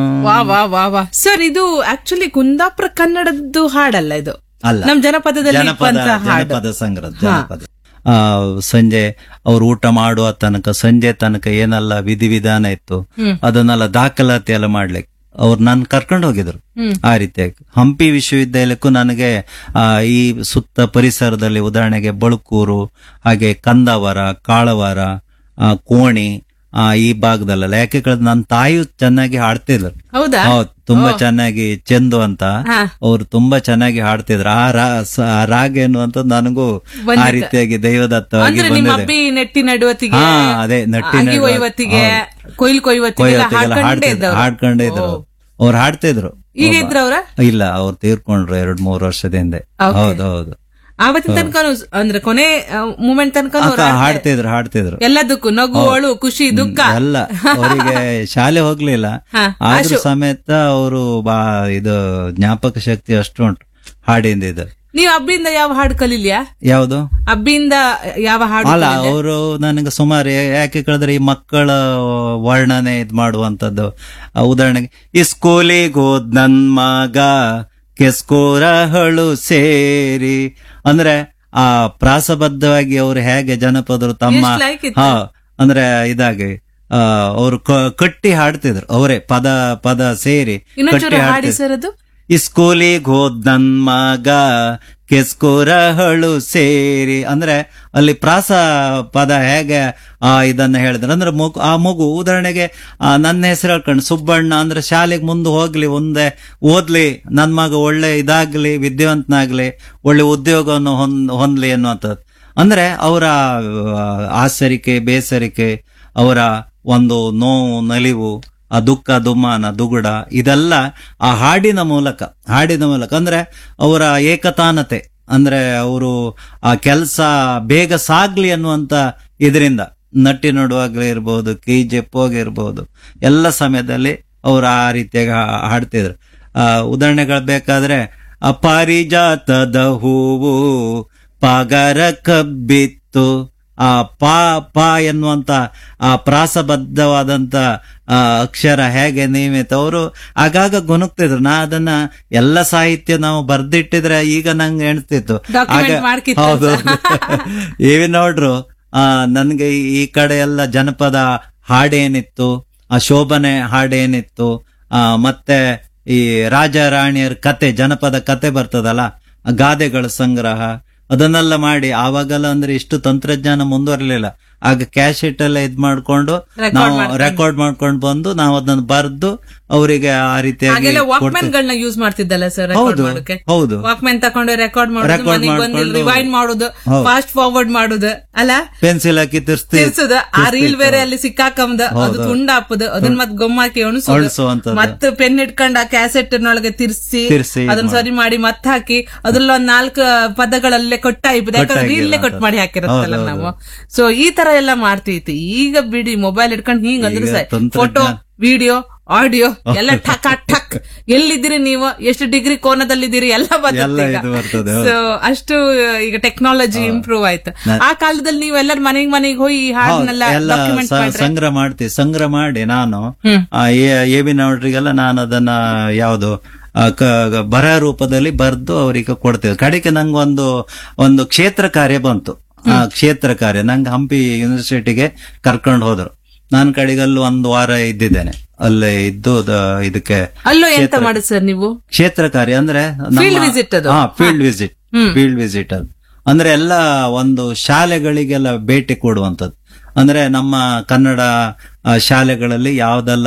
ವಾ ವಾ ವಾ ವಾ ಸರ್ ಇದು ಆಕ್ಚುಲಿ ಕುಂದಾಪುರ ಕನ್ನಡದ್ದು ಹಾಡಲ್ಲ ಇದು ಅಲ್ಲ ನಮ್ ಜನಪದದಲ್ಲಿ ಜನಪದ ಇರುವಂತ ಹಾಡು ಜನಪದ ಸಂಗ್ರಹ ಜನಪದ ಆ, ಸಂಜೆ ಅವ್ರು ಊಟ ಮಾಡುವ ತನಕ ಸಂಜೆ ತನಕ ಏನೆಲ್ಲ ವಿಧಿವಿಧಾನ ಇತ್ತು ಹ್ಮ್. ಅದನ್ನೆಲ್ಲ ದಾಖಲಾತಿ ಎಲ್ಲ ಮಾಡ್ಲಿಕ್ಕೆ ಅವ್ರು ನನ್ ಕರ್ಕೊಂಡು ಹೋಗಿದ್ರು ಹ್ಮ್. ಆ ರೀತಿಯಾಗಿ ಹಂಪಿ ವಿಶ್ವವಿದ್ಯಾಲಯಕ್ಕೂ ನನಗೆ ಆ, ಈ ಸುತ್ತ ಪರಿಸರದಲ್ಲಿ ಉದಾಹರಣೆಗೆ ಬಳುಕೂರು ಹಾಗೆ ಕಂದಾವರ ಕಾಳವಾರ ಆ, ಕೋಣಿ ಆ, ಈ ಭಾಗದಲ್ಲೆಲ್ಲ ಯಾಕೆ ಕೇಳಿದ್ರೆ ನನ್ನ ತಾಯಿಯು ಚೆನ್ನಾಗಿ ಹಾಡ್ತಿದ್ರು ಹೌದಾ ಹೌದು ತುಂಬಾ ಚೆನ್ನಾಗಿ ಚೆಂದು ಅಂತ ಹಾ. ಅವ್ರು ತುಂಬಾ ಚೆನ್ನಾಗಿ ಹಾಡ್ತಿದ್ರು ಆ ರಾ ಸ- ಆ ರಾಗ ಎನ್ನುವಂಥದ್ದು ನನಗೂ ಆ ಬಂದಿದೆ. ರೀತಿಯಾಗಿ ದೈವದತ್ತವಾಗಿ ಅಂದ್ರೆ ನಿಮ್ಮ ಬಂದಿದೆ ಅಬ್ಬಿ ನೆಟ್ಟಿ ನಡುವತ್ತಿಗೆ ಹಾ, ಅದೇ, ನಟ್ಟಿ ಅಗಿ ನಡುವ- ಒಯ್ವತ್ತಿಗೆ ಹೌದು. ಕೊಯ್ಲು ಕೊಯ್ವತ್ತಿಗೆ ಕೊಯ್ಯತ್ತಿಗೆಲ್ಲ ಹಾಡ್ಕೊಂಡೇ ಹಾಡ್ತಿದ್ರು ಇದ್ದವ್ರು. ಹಾಡ್ಕೊಂಡೇ ಇದ್ರು ಓ. ಅವ್ರು. ಅವ್ರು ಹಾಡ್ತಿದ್ರು ಈಗ ಇದ್ರವ್ರ ಇಲ್ಲ ಅವ್ರು ತೀರ್ಕೊಂಡ್ರು ಎರಡ್ ಮೂರು ವರ್ಷದ ಹಿಂದೆ Okay. ಹೌದು ಹೌದು ಆವತ್ತಿನ ತನಕ ಅಂದ್ರೆ ಕೊನೆ ಮೂಮೆಂಟ್ ತನಕ ಅಕ್ಕ ಹಾಡ್ತಿದ್ರು ಹಾಡ್ತಿದ್ರು ಎಲ್ಲದಕ್ಕೂ ನಗು ಅಳು ಖುಷಿ ದುಃಖ ಎಲ್ಲ ಅವರಿಗೆ ಶಾಲೆ ಹೋಗ್ಲಿಲ್ಲ ಹಾ, ಆದ್ರೂ ಸಮೇತ ಅವರು ಬಾ ಇದು ಜ್ಞಾಪಕ ಶಕ್ತಿ ಅಷ್ಟು ಉಂಟು ಹಾಡಿಂದ ಇದು ನೀವ್ ಅಬ್ಬಿಯಿಂದ ಯಾವ ಹಾಡು ಕಲೀಲಿಯಾ ಯಾವುದು ಅಬ್ಬಿಯಿಂದ ಯಾವ ಹಾಡು ಅಲ್ಲ ಅವರು ನನಗೆ ಸುಮಾರು ಯಾ- ಯಾಕೆ ಕೇಳಿದ್ರೆ ಈ ಮಕ್ಕಳ ವರ್ಣನೆ ಇದ್ ಮಾಡುವಂತದ್ದು ಆ, ಉದಾಹರಣೆಗೆ ಈ ಸ್ಕೂಲಿಗೆ ಹೋದ್ ನನ್ ಮಗ ಕೆಸ್ಕೋರಹಳು ಸೇರಿ ಅಂದ್ರೆ ಆ ಪ್ರಾಸಬದ್ಧವಾಗಿ ಅವರು ಹೇಗೆ ಜನಪದರು ತಮ್ಮ ಎಷ್ಟ್ like ಇತ್ತು? ಹಾ ಅಂದ್ರೆ ಇದಾಗಿ ಆ, ಅವರು ಕಟ್ಟಿ ಹಾಡ್ತಿದ್ರು ಅವರೇ ಪದ ಪದ ಸೇರಿ ಇನ್ನೊಂಚೂರು ಕಟ್ಟಿ ಹಾಡಿ ಹಾಡ್ತಿದ್ರು ಸರ್ ಅದು ಈ ಸ್ಕೂಲಿಗೆ ಹೋದ್ ನನ್ ಮಗ ಕೆಸ್ಕೋರಹಳು ಸೇರಿ ಅಂದ್ರೆ ಅಲ್ಲಿ ಪ್ರಾಸ ಪದ ಹೇಗೆ ಆ ಇದನ್ನ ಹೇಳಿದ್ರು ಅಂದ್ರೆ ಮಗು ಆ ಮಗು ಉದಾಹರಣೆಗೆ ಆ, ನನ್ನ ಹೆಸರು ಹೇಳ್ಕೊಂಡು ಸುಬ್ಬಣ್ಣ ಅಂದ್ರೆ ಶಾಲೆಗೆ ಮುಂದೆ ಹೋಗ್ಲಿ ಮುಂದೆ ಓದ್ಲಿ ನನ್ ಮಗ ಒಳ್ಳೆ ಇದಾಗ್ಲಿ ವಿದ್ಯಾವಂತನಾಗ್ಲಿ ಒಳ್ಳೆ ಉದ್ಯೋಗವನ್ನು ಹೊಂದ್ ಹೊಂದ್ಲಿ ಅನ್ನುವಂಥದ್ದು ಅಂದ್ರೆ ಅವರ ಆ, ಆಸರಿಕೆ ಬೇಸರಿಕೆ ಅವರ ಒಂದು ನೋವು ನಲಿವು ಆ ದುಃಖ ದುಮ್ಮಾನ ದುಗುಡ ಇದೆಲ್ಲ ಆ ಹಾಡಿನ ಮೂಲಕ ಹಾಡಿನ ಮೂಲಕ ಅಂದ್ರೆ ಅವರ ಏಕತಾನತೆ ಅಂದ್ರೆ ಅವರು ಆ ಕೆಲಸ ಬೇಗ ಸಾಗ್ಲಿ ಅನ್ನುವಂತ ಇದರಿಂದ ನಟ್ಟಿ ನಡುವಾಗ್ಲೇ ಇರ್ಬೋದು ಕೈ ಜೆಪ್ಪೋಗಿರ್ಬೋದು ಎಲ್ಲ ಸಮಯದಲ್ಲಿ ಅವರು ಆ ರೀತಿಯಾಗಿ ಹಾ- ಹಾಡ್ತಿದ್ರು ಆ ಉದಾಹರಣೆಗಳು ಬೇಕಾದ್ರೆ ಆ ಪಾರಿಜಾತದ ಹೂವು ಪಾಗರ ಕಬ್ಬಿತ್ತು ಆ ಪಾ ಪಾ ಎನ್ನುವಂತ ಆ ಪ್ರಾಸಬದ್ಧವಾದಂತ ಆ ಅಕ್ಷರ ಹೇಗೆ ನಿಯಮಿತ ಅವರು ಆಗಾಗ ಗುಣುಕ್ತಿದ್ರು ನಾ ಅದನ್ನ ಎಲ್ಲ ಸಾಹಿತ್ಯ ನಾವು ಬರ್ದಿಟ್ಟಿದ್ರೆ ಈಗ ನಂಗೆ ಎಣಿಸ್ತಿತ್ತು Document ಆಗ- ಮಾಡ್ಕಿತ್ತು ಹೌದು ಏವಿ ನೋಡ್ರು ಆ ನನ್ಗೆ ಈ- ಈ ಕಡೆ ಎಲ್ಲ ಜನಪದ ಹಾಡೇನಿತ್ತು ಆ ಶೋಭನೆ ಹಾಡೇನಿತ್ತು ಆ ಮತ್ತೆ ಈ ರಾಜ ರಾಣಿಯರ ಕತೆ ಜನಪದ ಕತೆ ಬರ್ತದಲ್ಲ ಆ ಗಾದೆಗಳ ಸಂಗ್ರಹ ಅದನ್ನೆಲ್ಲ ಮಾಡಿ ಆವಾಗೆಲ್ಲ ಅಂದ್ರೆ ಇಷ್ಟು ತಂತ್ರಜ್ಞಾನ ಮುಂದುವರಲಿಲ್ಲ ಆಗ ಕ್ಯಾಶೆಟ್ ಎಲ್ಲ ಇದ್ ಮಾಡ್ಕೊಂಡು Record ನಾವು ಮಾಡ್ಕೊಂಡು. ರೆಕಾರ್ಡ್ ಮಾಡ್ಕೊಂಡು ಬಂದು ನಾವು ಅದನ್ನ ಬರ್ದು ಅವರಿಗೆ ಆ ರೀತಿಯಾಗಿ ಹಾಗೆಲ್ಲ ವಾಕ್ಮ್ಯಾನ್ ಕೊಡ್ತಿದ್ವಿ. ಗಳನ್ನ ಯೂಸ್ ಮಾಡ್ತಿದ್ದಲ್ಲ ಸರ್ ರೆಕಾರ್ಡ್ ಹೌದು ಮಾಡೋಕೆ ಹೌದು ವಾಕ್ಮ್ಯಾನ್ ತಕೊಂಡು ರೆಕಾರ್ಡ್ ಮಾಡೋದು Record ಮನೆಗೆ ಬಂದು ಮಾಡ್ಕೊಂಡು- ರಿವೈಂಡ್ ಮಾಡೋದು ಹೌದು. ಫಾಸ್ಟ್ ಫಾರ್ವರ್ಡ್ ಮಾಡೋದು ಅಲ್ಲ ಪೆನ್ಸಿಲ್ ಹಾಕಿ ತಿರ್ಸ್ತಿ ತಿರ್ಸೋದು ಆ ರೀಲ್ ಬೇರೆ ಅಲ್ಲಿ ಸಿಕ್ಕಾಕಂಬುದು ಅದು ಹೌದು. ತುಂಡ ಹಾಪುದು ಅದನ್ನ ಮತ್ ಗೊಮ್ಮಾಕಿ ಅಣಸೋದು ಅಳ್ಸುವಂಥದ್ದು. ಮತ್ತೆ ಪೆನ್ ಇಟ್ಕೊಂಡು ಆ ಕ್ಯಾಸೆಟ್ ನೊಳಗೆ ತಿರ್ಸಿ ತಿರ್ಸಿ ಅದನ್ನ ಮಾಡಿ. ಸರಿ ಮಾಡಿ ಮತ್ತೆ ಹಾಕಿ ಅದ್ರಲ್ಲಿ ಒಂದ್ ನಾಲ್ಕು ಪದಗಳಲ್ಲೇ ಕೊಟ್ಟಾಯ್ಬೋದು ಯಾಕಂದ್ರೆ ಕೊಟ್ಟಾಗಿ ರೀಲ್ಲೇ ಇರೋದು. ಕೊಟ್ಟು ಮಾಡಿ ಹಾಕಿರತ್ತಲ್ಲ ಹೌದು, ನಾವು ಸೊ ಈ ತರ ಎಲ್ಲ ಮಾಡ್ತಿತ್ತು ಈಗ ಬಿಡಿ ಮೊಬೈಲ್ ಇಟ್ಕೊಂಡು ಹಿಂಗ್ ಅಂದ್ರೆ ಈಗ ಸರ್ ತಂತ್ರಜ್ಞಾನ- ಫೋಟೋ ವಿಡಿಯೋ ಆಡಿಯೋ ಎಲ್ಲ ಠಕ್ ಠಕ್ ಎಲ್ಲಿದ್ದೀರಿ ನೀವು ಎಷ್ಟು ಡಿಗ್ರಿ ಕೋನದಲ್ಲಿದ್ದೀರಿ ಎಲ್ಲ ಎಲ್ಲ ಇದು ಬರ್ತದೆ, ಹೌದು. ಸೊ ಅಷ್ಟು ಈಗ ಟೆಕ್ನಾಲಜಿ ಇಂಪ್ರೂವ್ ಆಯ್ತು ಆ ಕಾಲದಲ್ಲಿ ನೀವು ಎಲ್ಲರ ಮನೆಗ್ ಮನೆಗೆ ಹೋಗಿ ಈ ಹಾಡನ್ನೆಲ್ಲ ಎಲ್ಲ ಡಾಕ್ಯುಮೆಂಟ್ ಸ- ಮಾಡ್ರೆ ಸಂಗ್ರಹ ಮಾಡ್ತೀವಿ ಸಂಗ್ರಹ ಮಾಡಿ ನಾನು ಹ್ಮ್. ಎ ಬಿ ನವರಿಗೆಲ್ಲ ನಾನು ಅದನ್ನ ಯಾವುದು ಆ, ಕ- ಬರಹ ರೂಪದಲ್ಲಿ ಬರ್ದು ಅವರಿಗೆ ಕೊಡ್ತೇವೆ ಕಡೆಗೆ ನಂಗೊಂದು ಒಂದು ಕ್ಷೇತ್ರ ಕಾರ್ಯ ಬಂತು ಆ ಕ್ಷೇತ್ರ ಕಾರ್ಯ ನಂಗೆ ಹಂಪಿ ಯೂನಿವರ್ಸಿಟಿಗೆ ಕರ್ಕೊಂಡು ಹೋದ್ರು ನಾನು ಕಡೆಗಲ್ಲಿ ಒಂದು ವಾರ ಇದ್ದಿದ್ದೇನೆ ಅಲ್ಲೇ ಇದ್ದು ದ- ಇದಕ್ಕೆ ಅಲ್ಲೂ ಎಂತ ಮಾಡುದು ಸರ್ ನೀವು ಕ್ಷೇತ್ರ ಕಾರ್ಯ ಅಂದ್ರೆ Field visit ಅದು. ಹಾ ಫೀಲ್ಡ್ ವಿಸಿಟ್ ಫೀಲ್ಡ್ ವಿಸಿಟ್ ಅದು ಅಂದ್ರೆ ಎಲ್ಲ ಒಂದು ಶಾಲೆಗಳಿಗೆಲ್ಲ ಭೇಟಿ ಕೊಡುವಂತದ್ದು ಅಂದ್ರೆ ನಮ್ಮ ಕನ್ನಡ ಆ, ಶಾಲೆಗಳಲ್ಲಿ ಯಾವ್ದೆಲ್ಲ